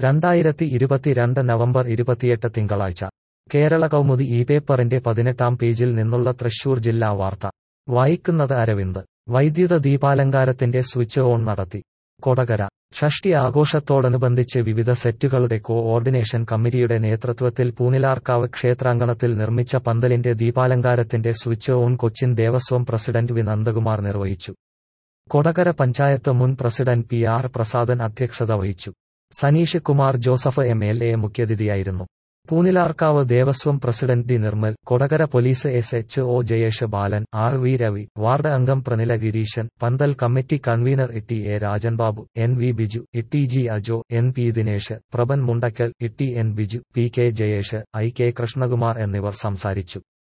രണ്ടായിരത്തി ഇരുപത്തിരണ്ട് നവംബർ ഇരുപത്തിയെട്ട് തിങ്കളാഴ്ച കേരള കൗമുദി ഈ പേപ്പറിന്റെ പതിനെട്ടാം പേജിൽ നിന്നുള്ള തൃശൂർ ജില്ലാ വാർത്ത വായിക്കുന്നത് അരവിന്ദ് വൈദ്യുത ദീപാലങ്കാരത്തിന്റെ സ്വിച്ച് ഓൺ നടത്തി കൊടകര ഷഷ്ടി ആഘോഷത്തോടനുബന്ധിച്ച് വിവിധ സെറ്റുകളുടെ കോ ഓർഡിനേഷൻ കമ്മിറ്റിയുടെ നേതൃത്വത്തിൽ പൂനിലാർക്കാവ് ക്ഷേത്രാങ്കണത്തിൽ നിർമ്മിച്ച പന്തലിന്റെ ദീപാലങ്കാരത്തിന്റെ switch on Cochin Devaswom president V Nandakumar നിർവഹിച്ചു കൊടകര പഞ്ചായത്ത് മുൻ പ്രസിഡന്റ് പി ആർ പ്രസാദൻ അധ്യക്ഷത വഹിച്ചു Saneesh Kumar Joseph M L A മുഖ്യതിഥിയായിരുന്നു Poonilarkavu Devaswom president D Nirmal Kodakara police S H O Jayesh Balan R V Ravi ward അംഗം പ്രനില ഗിരീശൻ പന്തൽ committee convener Itty A Rajanbabu N V Biju Itty G Ajo N P Dinesh Prabhan Mundakkal Itty N Biju P K Jayesh I K Krishnakumar എന്നിവർ സംസാരിച്ചു